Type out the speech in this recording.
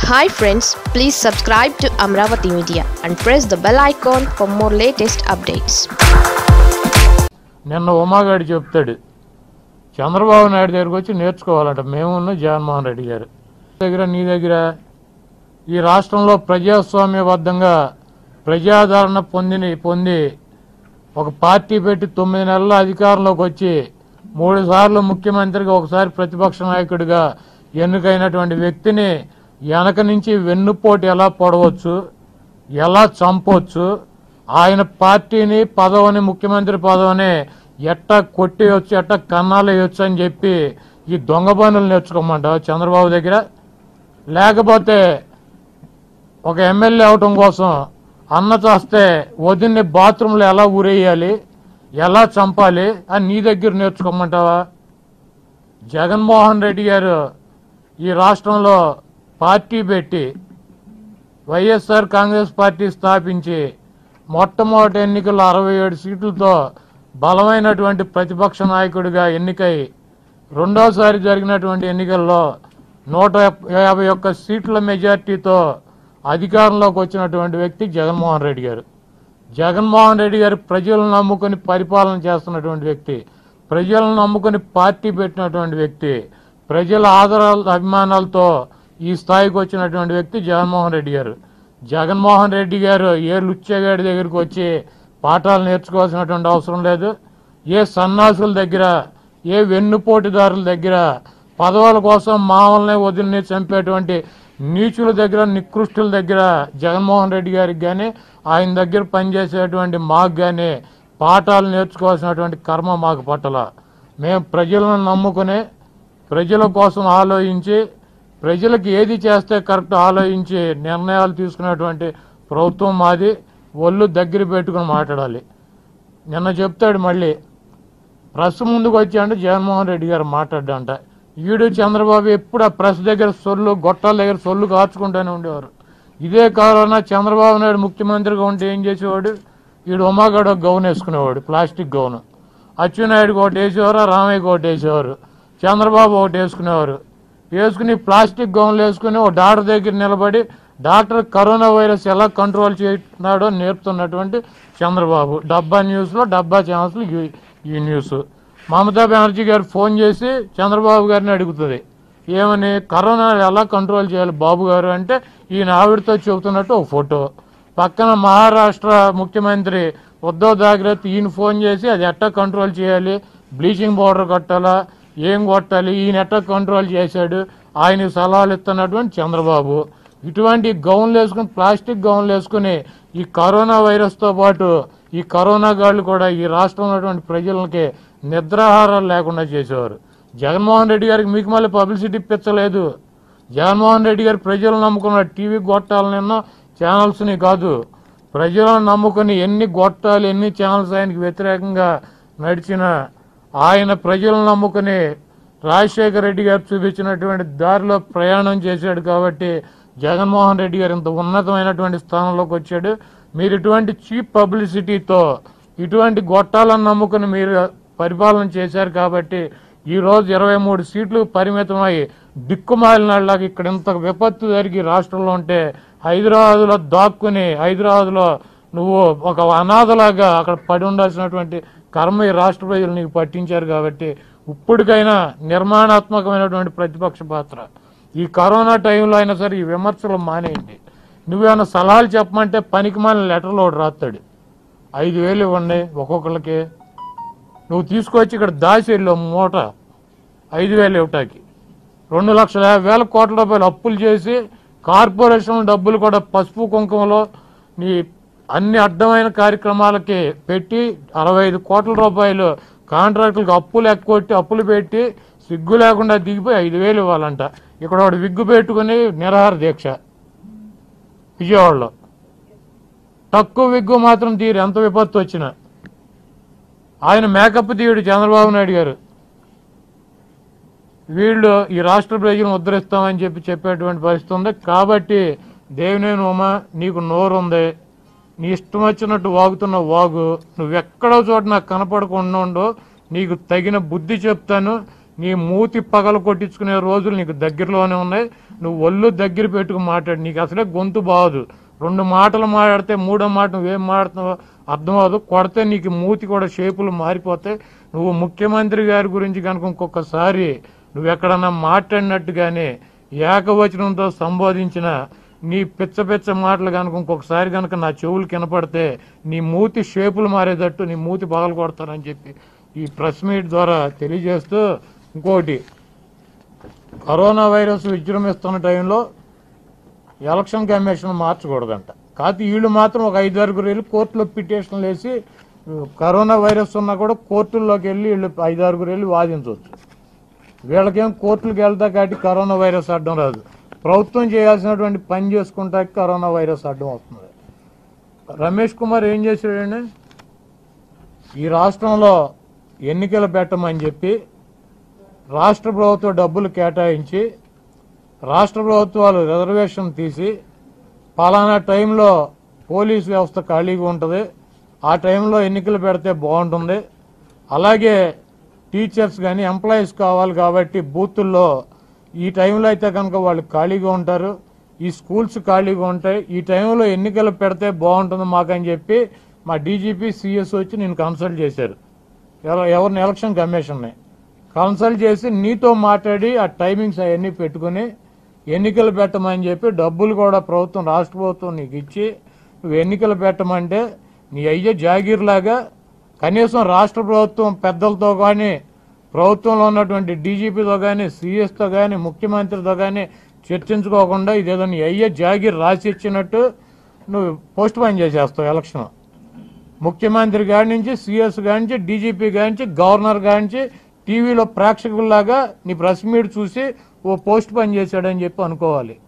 hi friends please subscribe to Amaravati media and press the bell icon for more latest updates నిన్న ఉమాగాడు చెప్తాడు చంద్రబాబు నాయుడు దగ్గరికి వచ్చి నేర్చుకోవాలంట మేమున్న జగన్మోహన్ రెడ్డి గారు దగ్గర నీ దగ్గర ఈ రాష్ట్రంలో ప్రజాస్వామ్యబద్ధంగా ప్రజాదరణ పొందిని పొంది ఒక పార్టీ పెట్టి తొమ్మిది నెలల అధికారంలోకి వచ్చి మూడు సార్లు ముఖ్యమంత్రిగా ఒకసారి ప్రతిపక్ష నాయకుడిగా ఎన్నికైనటువంటి వ్యక్తిని వెనక నుంచి వెన్నుపోటు ఎలా పొడవచ్చు ఎలా చంపొచ్చు ఆయన పార్టీని పదవిని ముఖ్యమంత్రి పదవిని ఎట్టా కొట్టేయచ్చు ఎట్టా కన్నాలేయచ్చు అని చెప్పి ఈ దొంగ పనులు నేర్చుకోమంటావు చంద్రబాబు దగ్గర లేకపోతే ఒక ఎమ్మెల్యే అవటం కోసం అన్న చేస్తే వదిన్ని బాత్రూంలో ఎలా ఊరేయాలి ఎలా చంపాలి అని నీ దగ్గర నేర్చుకోమంటావా జగన్మోహన్ రెడ్డి గారు ఈ రాష్ట్రంలో పార్టీ పెట్టి వైఎస్ఆర్ కాంగ్రెస్ పార్టీ స్థాపించి మొట్టమొదటి ఎన్నికల్లో అరవై ఏడు సీట్లతో బలమైనటువంటి ప్రతిపక్ష నాయకుడిగా ఎన్నికై రెండోసారి జరిగినటువంటి ఎన్నికల్లో నూట యాభై ఒక్క సీట్ల మెజార్టీతో అధికారంలోకి వచ్చినటువంటి వ్యక్తి జగన్మోహన్ రెడ్డి గారు జగన్మోహన్ రెడ్డి గారు ప్రజలను నమ్ముకుని పరిపాలన చేస్తున్నటువంటి వ్యక్తి ప్రజలను నమ్ముకుని పార్టీ పెట్టినటువంటి వ్యక్తి ప్రజల ఆదరాల అభిమానాలతో ఈ స్థాయికి వచ్చినటువంటి వ్యక్తి జగన్మోహన్ రెడ్డి గారు జగన్మోహన్ రెడ్డి గారు ఏ లుచ్చగాడి దగ్గరికి వచ్చి పాఠాలు నేర్చుకోవాల్సినటువంటి అవసరం లేదు ఏ సన్నాసుల దగ్గర ఏ వెన్నుపోటుదారుల దగ్గర పదవుల కోసం మామల్ని వదిలిని చంపేటువంటి నీచుల దగ్గర నికృష్టుల దగ్గర జగన్మోహన్ రెడ్డి గారికి కానీ ఆయన దగ్గర పనిచేసేటువంటి మాకు కానీ పాఠాలు నేర్చుకోవాల్సినటువంటి కర్మ మాకు పట్టల మేము ప్రజలను నమ్ముకుని ప్రజల కోసం ఆలోచించి ప్రజలకు ఏది చేస్తే కరెక్ట్ ఆలోచించి నిర్ణయాలు తీసుకునేటువంటి ప్రభుత్వం మాది ఒళ్ళు దగ్గర పెట్టుకుని మాట్లాడాలి నిన్న చెప్తాడు మళ్ళీ ప్రెస్ ముందుకు వచ్చి అంటే జగన్మోహన్ రెడ్డి గారు మాట్లాడ్డంట ఈడు చంద్రబాబు ఎప్పుడు ఆ ప్రెస్ దగ్గర సొల్లు గొట్టాల దగ్గర సొల్లు కార్చుకుంటూనే ఉండేవారు ఇదే కరోనా చంద్రబాబు నాయుడు ముఖ్యమంత్రిగా ఉంటే ఏం చేసేవాడు ఈడు ఉమాగడ గౌన్ వేసుకునేవాడు ప్లాస్టిక్ గౌన్ అచ్చెన్నాయుడుకి ఒకటి వేసేవారు రామయ్యకి ఒకటి వేసేవారు చంద్రబాబు ఒకటి వేసుకునేవారు వేసుకుని ప్లాస్టిక్ గౌన్లు వేసుకుని ఒక డాక్టర్ దగ్గర నిలబడి డాక్టర్ కరోనా వైరస్ ఎలా కంట్రోల్ చేస్తున్నాడో నేర్పుతున్నటువంటి చంద్రబాబు డబ్బా న్యూస్లో డబ్బా ఛానల్స్లో ఈ- ఈ న్యూస్ మమతా బెనర్జీ గారు ఫోన్ చేసి చంద్రబాబు గారిని అడుగుతుంది ఏమని కరోనా ఎలా కంట్రోల్ చేయాలి బాబు గారు అంటే ఈయన ఆవిడతో చెబుతున్నట్టు ఒక ఫోటో పక్కన మహారాష్ట్ర ముఖ్యమంత్రి ఉద్ధవ్ థాకరే ఈయన ఫోన్ చేసి అది ఎట్టా కంట్రోల్ చేయాలి బ్లీచింగ్ పౌడర్ కొట్టాలా ఏం కొట్టాలి ఈయన ఎట్టా కంట్రోల్ చేశాడు ఆయన సలహాలు ఇస్తున్నటువంటి చంద్రబాబు ఇటువంటి గౌన్లు వేసుకుని ప్లాస్టిక్ గౌన్లు వేసుకుని ఈ కరోనా వైరస్తో పాటు ఈ కరోనా గాళ్ళు కూడా ఈ రాష్ట్రంలో ఉన్నటువంటి ప్రజలకి నిద్రాహారాలు లేకుండా చేసేవారు జగన్మోహన్ రెడ్డి గారికి మీకు మళ్ళీ పబ్లిసిటీ ఇప్పించలేదు జగన్మోహన్ రెడ్డి గారు ప్రజలు నమ్ముకున్న టీవీ గొట్టాలనిన్నో ఛానల్స్ని కాదు ప్రజలను నమ్ముకుని ఎన్ని గొట్టాలు ఎన్ని ఛానల్స్ ఆయనకి వ్యతిరేకంగా నడిచిన ఆయన ప్రజలను నమ్ముకుని రాజశేఖర రెడ్డి గారు చూపించినటువంటి దారిలో ప్రయాణం చేశాడు కాబట్టి జగన్మోహన్ రెడ్డి గారు ఇంత ఉన్నతమైనటువంటి స్థానంలోకి వచ్చాడు మీరు ఇటువంటి చీప్ పబ్లిసిటీతో ఇటువంటి గొట్టాలను నమ్ముకుని మీరు పరిపాలన చేశారు కాబట్టి ఈ రోజు ఇరవై మూడు సీట్లు పరిమితమై దిక్కుమాలినలాగా ఇక్కడ ఇంత విపత్తు జరిగి రాష్ట్రంలో ఉంటే హైదరాబాద్లో దాక్కుని హైదరాబాద్లో నువ్వు ఒక అనాథలాగా అక్కడ పడి ఉండాల్సినటువంటి కర్మ ఈ రాష్ట్ర ప్రజలు నీకు పట్టించారు కాబట్టి ఇప్పటికైనా నిర్మాణాత్మకమైనటువంటి ప్రతిపక్ష పాత్ర ఈ కరోనా టైంలో అయినా సరే ఈ విమర్శలు మానేయండి నువ్వేమైనా సలహాలు చెప్పమంటే పనికి మాలిన లెటర్లో ఒకటి రాస్తాడు ఐదు వేలు ఇవ్వండి ఒక్కొక్కరికి నువ్వు తీసుకొచ్చి ఇక్కడ దాచి వెళ్ళావు మూట ఐదు వేలు ఇవ్వటానికి రెండు లక్షల యాభై వేల కోట్ల రూపాయలు అప్పులు చేసి కార్పొరేషన్ డబ్బులు కూడా పసుపు కుంకుమలో నీ అన్ని అడ్డమైన కార్యక్రమాలకి పెట్టి అరవై ఐదు కోట్ల రూపాయలు కాంట్రాక్టులకు అప్పులు ఎక్కొట్టి అప్పులు పెట్టి సిగ్గు లేకుండా దిగిపోయి ఐదు వేలు ఇవ్వాలంట ఇక్కడ ఒకడు విగ్గు పెట్టుకుని నిరాహార దీక్ష విజయవాడలో తక్కువ విగ్గు మాత్రం తీరు ఎంత విపత్తు వచ్చినా ఆయన మేకప్ తీయుడు చంద్రబాబు నాయుడు గారు వీళ్ళు ఈ రాష్ట్ర ప్రజలను ఉద్ధరిస్తామని చెప్పి చెప్పేటువంటి పరిస్థితి ఉంది కాబట్టి దేవినేని ఉమా నీకు నోరు ఉంది నీ ఇష్టం వచ్చినట్టు వాగుతున్న వాగు నువ్వెక్కడో చోట నాకు కనపడకుండా ఉండు నీకు తగిన బుద్ధి చెప్తాను నీ మూతి పగలు కొట్టించుకునే రోజులు నీకు దగ్గరలోనే ఉన్నాయి నువ్వు ఒళ్ళు దగ్గర పెట్టుకు మాట్లాడు నీకు అసలే గొంతు బాగోదు రెండు మాటలు మాట్లాడితే మూడో మాట నువ్వేం మాట్లాడుతున్నావో అర్థం అవ్వదు కొడితే నీకు మూతి కూడా షేపులు మారిపోతాయి నువ్వు ముఖ్యమంత్రి గారి గురించి కనుక ఇంకొకసారి నువ్వు ఎక్కడన్నా మాట్లాడినట్టుగానే ఏకవచనంతో సంబోధించిన నీ పిచ్చ పిచ్చ మాటలు కనుక ఇంకొకసారి కనుక నా చెవులు కినపడితే నీ మూతి షేపులు మారేటట్టు నీ మూతి పగలు కొడతానని చెప్పి ఈ ప్రెస్ మీట్ ద్వారా తెలియజేస్తూ ఇంకోటి కరోనా వైరస్ విజృంభిస్తున్న టైంలో ఎలక్షన్ కమిషన్ మార్చకూడదంట కాకపోతే వీళ్ళు మాత్రం ఒక ఐదు ఆరుగురు వెళ్ళి కోర్టులో పిటిషన్లు వేసి కరోనా వైరస్ ఉన్నా కూడా కోర్టుల్లోకి వెళ్ళి వీళ్ళు ఐదు ఆరుగురు వెళ్ళి వాదించవచ్చు వీళ్ళకేం కోర్టులకు వెళ్తా కాబట్టి కరోనా వైరస్ అడ్డం రాదు ప్రభుత్వం చేయాల్సినటువంటి పని చేసుకుంటా కరోనా వైరస్ అడ్డం వస్తుంది రమేష్ కుమార్ ఏం చేశాడండి ఈ రాష్ట్రంలో ఎన్నికలు పెట్టమని చెప్పి రాష్ట్ర ప్రభుత్వ డబ్బులు కేటాయించి రాష్ట్ర ప్రభుత్వాలు రిజర్వేషన్ తీసి పలానా టైంలో పోలీస్ వ్యవస్థ ఖాళీగా ఉంటుంది ఆ టైంలో ఎన్నికలు పెడితే బాగుంటుంది అలాగే టీచర్స్ కానీ ఎంప్లాయీస్ కావాలి కాబట్టి బూతుల్లో ఈ టైంలో అయితే కనుక వాళ్ళు ఖాళీగా ఉంటారు ఈ స్కూల్స్ ఖాళీగా ఉంటాయి ఈ టైంలో ఎన్నికలు పెడితే బాగుంటుంది మాకని చెప్పి మా డీజీపీ సిఎస్ వచ్చి నేను కన్సల్ట్ చేశారు ఎవ- ఎవరిని ఎలక్షన్ కమిషన్ని కన్సల్ట్ చేసి నీతో మాట్లాడి ఆ టైమింగ్స్ అవన్నీ పెట్టుకుని ఎన్నికలు పెట్టమని చెప్పి డబ్బులు కూడా ప్రభుత్వం రాష్ట్ర ప్రభుత్వం నీకు ఇచ్చి నువ్వు ఎన్నికలు పెట్టమంటే నీ అయ్యే జాగీర్లాగా కనీసం రాష్ట్ర ప్రభుత్వం పెద్దలతో కానీ ప్రభుత్వంలో ఉన్నటువంటి డీజీపీతో కానీ సీఎస్తో కానీ ముఖ్యమంత్రితో కానీ చర్చించుకోకుండా ఇదేదో నీ అయ్యే జాగీర్ రాసి ఇచ్చినట్టు నువ్వు పోస్ట్ పోన్ చేసేస్తావు ఎలక్షన్ ముఖ్యమంత్రి గారి నుంచి సీఎస్ గారి నుంచి డీజీపీ గారి నుంచి గవర్నర్ గారి నుంచి టీవీలో ప్రేక్షకుల్లాగా నీ ప్రెస్ మీట్ చూసి ఓ పోస్ట్ పని చేశాడని చెప్పి అనుకోవాలి